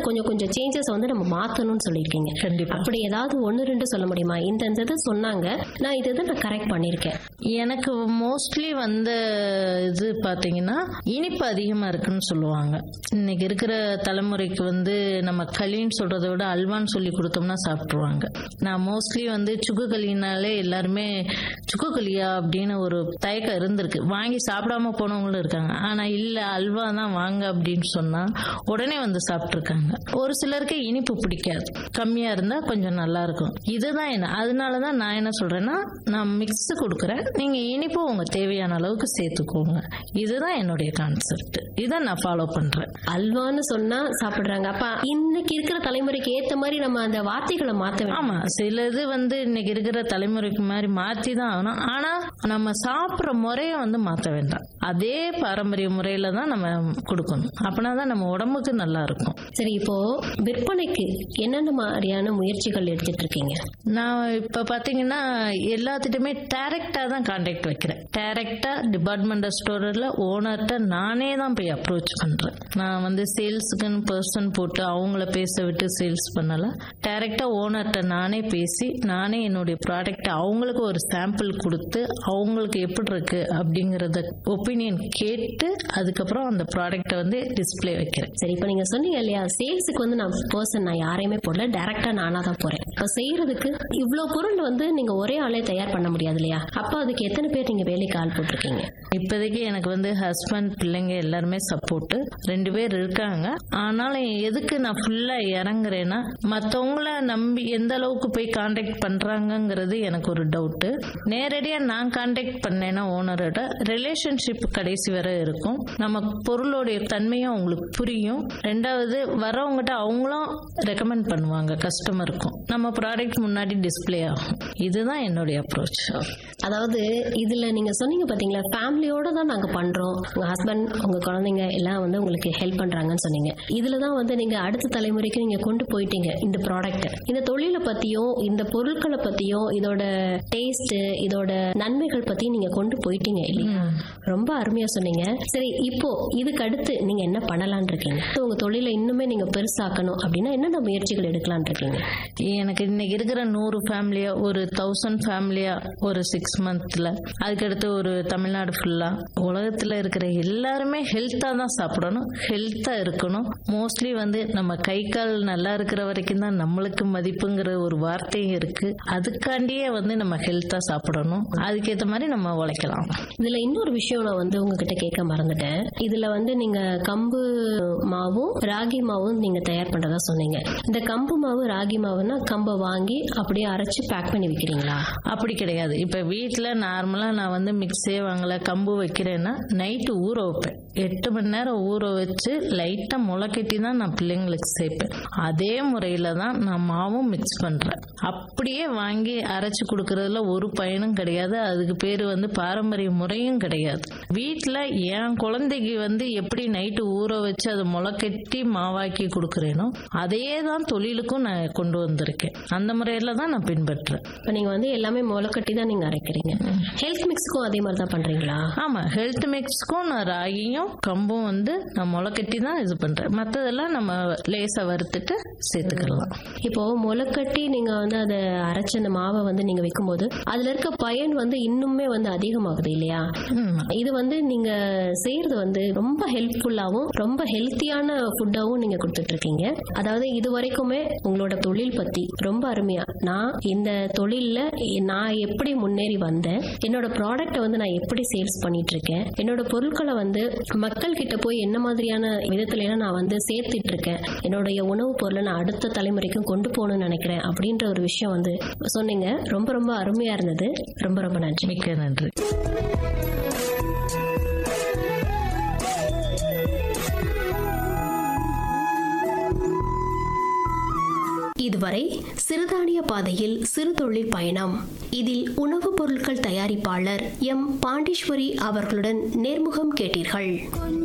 கொஞ்சம் கொஞ்சம் சேஞ்சஸ் வந்து நம்ம மாத்தணும்னு சொல்லியிருக்கீங்க கண்டிப்பா அப்படி ஏதாவது ஒன்னு ரெண்டு சொல்ல முடியுமா இந்த இந்த இது சொன்னாங்க நான் இது இதை நான் கரெக்ட் பண்ணிருக்கேன் எனக்கு மோஸ்ட்லி வந்த இது பார்த்தீங்கன்னா இனிப்பு அதிகமாக இருக்குன்னு சொல்லுவாங்க இன்னைக்கு இருக்கிற தலைமுறைக்கு வந்து நம்ம களின்னு சொல்றதை விட அல்வான்னு சொல்லி கொடுத்தோம்னா சாப்பிட்ருவாங்க நான் மோஸ்ட்லி வந்து சுக்கு களினாலே எல்லாருமே சுக்கு களியா அப்படின்னு ஒரு தயக்கம் இருந்திருக்கு வாங்கி சாப்பிடாம போனவங்களும் இருக்காங்க ஆனா இல்ல அல்வா தான் வாங்க அப்படின்னு சொன்னா உடனே வந்து சாப்பிட்ருக்காங்க ஒரு சிலருக்கு இனிப்பு பிடிக்காது கம்மியா இருந்தா கொஞ்சம் நல்லா இருக்கும் இதுதான் என்ன அதனாலதான் நான் என்ன சொல்றேன்னா நான் மிக்ஸ் கொடுக்குறேன் நீங்க இனிப்பு உங்க தேவையான அளவுக்கு சேர்த்துக்கோங்க இதுதான் என்னுடைய கான்செப்ட் இதை நான் ஃபாலோ பண்றேன் அல்வான்னு சொன்னா சாப்பிடுறாங்க அப்ப இன்னைக்கு இருக்கிற தலைமுறைக்கு ஏத்த மாதிரி நம்ம அந்த வார்த்தைகளை மாத்த வேண்டும் ஆமா சில இது வந்து இன்னைக்கு இருக்கிற தலைமுறைக்கு மாதிரி மாத்தி தான் ஆகணும் ஆனா நம்ம சாப்பிடுற முறையை வந்து மாத்த வேண்டாம் அதே பாரம்பரிய முறையில தான் நம்ம கொடுக்கணும் அப்படின்னா தான் நம்ம உடம்புக்கு நல்லா இருக்கும் சரி இப்போ விற்பனைக்கு என்னென்ன மாதிரியான முயற்சிகள் எடுத்துட்டு இருக்கீங்க நான் இப்ப பாத்தீங்கன்னா எல்லாத்துட்டுமே டைரக்டா தான் கான்டாக்ட் வைக்கிறேன் டைரக்டா டிபார்ட்மெண்டல் ஸ்டோரில் ஓனர்கிட்ட நானே தான் போய் அப்ரோச் பண்றேன் நான் வந்து சேல்ஸுக்குன்னு பர்சன் போட்டு அவங்கள பேச விட்டு சேல்ஸ் பண்ணல டைரக்டா ஓனர்கிட்ட நானே பேசி நானே என்னுடைய ப்ராடக்ட் அவங்களுக்கு ஒரு சாம்பிள் கொடுத்து அவங்களுக்கு எப்படி இருக்கு அப்படிங்கறத ஒப்பீனியன் கேட்டு அதுக்கப்புறம் அந்த ப்ராடக்ட்டை வந்து டிஸ்ப்ளே வைக்கிறேன் சரி இப்போ நீங்க சொன்னீங்க இல்லையா சேல்ஸுக்கு வந்து நான் பர்சன் நான் யாரையுமே போடல டைரக்டா நானா தான் போறேன் இப்போ செய்யறதுக்கு இவ்வளோ பொருள் வந்து நீங்க ஒரே ஆளே தயார் பண்ண முடியாது இல்லையா அப்போ அதுக்கு எத்தனை பேர் நீங்க வேலைக்கு ஆள் போட்டிருக்கீங்க இப்போதைக்கு எனக்கு வந்து ஹஸ்பண்ட் பிள்ளைங்க எல்லாருமே சப்போர்ட் ரெண்டு பேர் இருக்காங்க ஆனாலும் எதுக்கு நான் ஃபுல்லா இறங்குறேன்னா மற்றவங்கள நம்பி எந்த அளவுக்கு போய் காண்டாக்ட் பண்றாங்கங்கிறது எனக்கு ஒரு டவுட்டு நேரடியா நான் காண்டாக்ட் பண்ணேன்னா ஓனரோட ரிலேஷன்ஷிப் கடைசி வரை இருக்கும் நம்ம பொருளுடைய தன்மையும் அவங்களுக்கு புரியும் ரெண்டாவது வரவங்ககிட்ட அவங்களும் ரெக்கமெண்ட் பண்ணுவாங்க கஸ்டமருக்கும் நம்ம ப்ராடக்ட் முன்னாடி டிஸ்ப்ளே ஆகும் இதுதான் என்னுடைய அப்ரோச் அதாவது இதுல நீங்க சொன்னீங்க பாத்தீங்களா ஃபேமிலியோட தான் நாங்க பண்றோம் உங்க ஹஸ்பண்ட் உங்க குழந்தைங்க எல்லாம் வந்து உங்களுக்கு ஹெல்ப் பண்றாங்கன்னு சொன்னீங்க இதுல தான் வந்து நீங்க அடுத்த தலைமுறைக்கு நீங்க கொண்டு போயிட்டீங்க இந்த ப்ராடக்ட் இந்த தொழிலை பத்தியும் இந்த பொருட்களை பத்தியும் இதோட டேஸ்ட் இதோட நன்மைகள் பத்தியும் நீங்க கொண்டு போயிட்டீங்க இல்லையா ரொம்ப அருமையா சொன்னீங்க சரி இப்போ இதுக்கு அடுத்து நீங்க என்ன பண்ணலாம்னு இருக்கீங்க உங்க தொழிலை இன்னுமே நீங்க பெருசாக்கணும் அப்படின்னா என்னென்ன முயற்சிகள் எடுக்கலாம்னு இருக்கீங்க எனக்கு இன்னைக்கு இருக்கிற நூறு ஃபேமிலியா ஒரு தௌசண்ட் ஃபேமிலியா ஒரு சிக்ஸ் மந்த்ல அதுக்கடுத்து ஒரு தமிழ்நாடு ஃபுல்லா உலகத்துல இருக்கிற எல்லாருமே ஹெல்த்தா தான் சாப்பிடணும் ஹெல்த்தா இருக்கணும் மோஸ்ட்லி வந்து நம்ம கை கால் நல்லா இருக்கிற வரைக்கும் தான் நம்மளுக்கு மதிப்புங்கிற ஒரு வார்த்தையும் இருக்கு அதுக்காண்டியே வந்து நம்ம ஹெல்த்தா சாப்பிடணும் அதுக்கேற்ற மாதிரி நம்ம உழைக்கலாம் இதுல இன்னொரு விஷயம் நான் வந்து உங்ககிட்ட கேட்க மறந்துட்டேன் இதுல வந்து நீங்க கம்பு மாவும் ராகி மாவும் நீங்க தயார் பண்றதா சொன்னீங்க இந்த கம்பு மாவு ராகி மாவுன்னா கம்பை வாங்கி அப்படியே அரைச்சு பேக் பண்ணி விக்கிறீங்களா அப்படி கிடையாது இப்ப வீட்ல நார்மலா நான் வந்து மிக்ஸே வாங்கல கம்பு வைக்கிறேன்னா நைட்டு ஊற வைப்பேன் எட்டு மணி நேரம் ஊற வச்சு லைட்டா முளைக்கட்டி தான் நான் பிள்ளைங்களுக்கு சேர்ப்பேன் அதே முறையில தான் நான் மாவும் மிக்ஸ் பண்றேன் அப்படியே வாங்கி அரைச்சு கொடுக்கறதுல ஒரு பயனும் கிடையாது அதுக்கு பேரு வந்து பாரம்பரிய முறையும் கிடையாது வீட்ல என் குழந்தைக்கு வந்து எப்படி நைட்டு ஊற வச்சு அதை முளைக்கட்டி மாவாக்கி கொடுக்கறேனோ அதே தான் தொழிலுக்கும் நான் கொண்டு வந்திருக்கேன் அந்த முறையில தான் நான் பின்பற்றுறேன் இப்ப நீங்க வந்து எல்லாமே முளைக்கட்டி தான் நீங்க அரைக்கிறீங்க ஹெல்த் மிக்ஸ்க்கும் அதே மாதிரி தான் பண்றீங்களா ஆமா ஹெல்த் மிக்ஸ்க்கும் நான் ராகியும் கம்பும் வந்து நான் முளைக்கட்டி தான் இது பண்றேன் மத்ததெல்லாம் நம்ம லேசா வறுத்துட்டு சேர்த்துக்கலாம் இப்போ முளைக்கட்டி நீங்க வந்து அதை அரைச்ச அந்த மாவை வந்து நீங்க வைக்கும்போது அதுல இருக்க பயன் வந்து இன்னுமே வந்து அதிகமாகுது இல்லையா ம். இது வந்து நீங்க செய்யறது வந்து ரொம்ப ஹெல்ப்ஃபுல்லாவும் ரொம்ப ஹெல்த்தியான ஃபுட்டாவும் நீங்க கொடுத்துட்டு இருக்கீங்க அதாவது இது வரைக்குமே உங்களோட தொழில் பத்தி ரொம்ப அருமையா நான் இந்த தொழில்ல நான் எப்படி முன்னேறி வந்தேன் என்னோட ப்ராடக்ட்டை வந்து நான் எப்படி சேல்ஸ் பண்ணிட்டு இருக்கேன் என்னோட பொருட்களை வந்து மக்கள் கிட்ட போய் என்ன மாதிரியான விதத்துல எல்லாம் நான் வந்து சேர்த்துட்டு இருக்கேன் என்னுடைய உணவுப் பொருளை நான் அடுத்த தலைமுறைக்கும் கொண்டு போகணும்னு நினைக்கிறேன் அப்படின்ற ஒரு விஷயம் வந்து சொன்னீங்க ரொம்ப ரொம்ப அருமையா இருந்தது ரொம்ப ரொம்ப நன்றி மிக்க நன்றி இதுவரை சிறுதானிய பாதையில் சிறு தொழில் பயணம் இதில் உணவுப் பொருட்கள் தயாரிப்பாளர் எம் பாண்டீஸ்வரி அவர்களுடன் நேர்முகம் கேட்டீர்கள்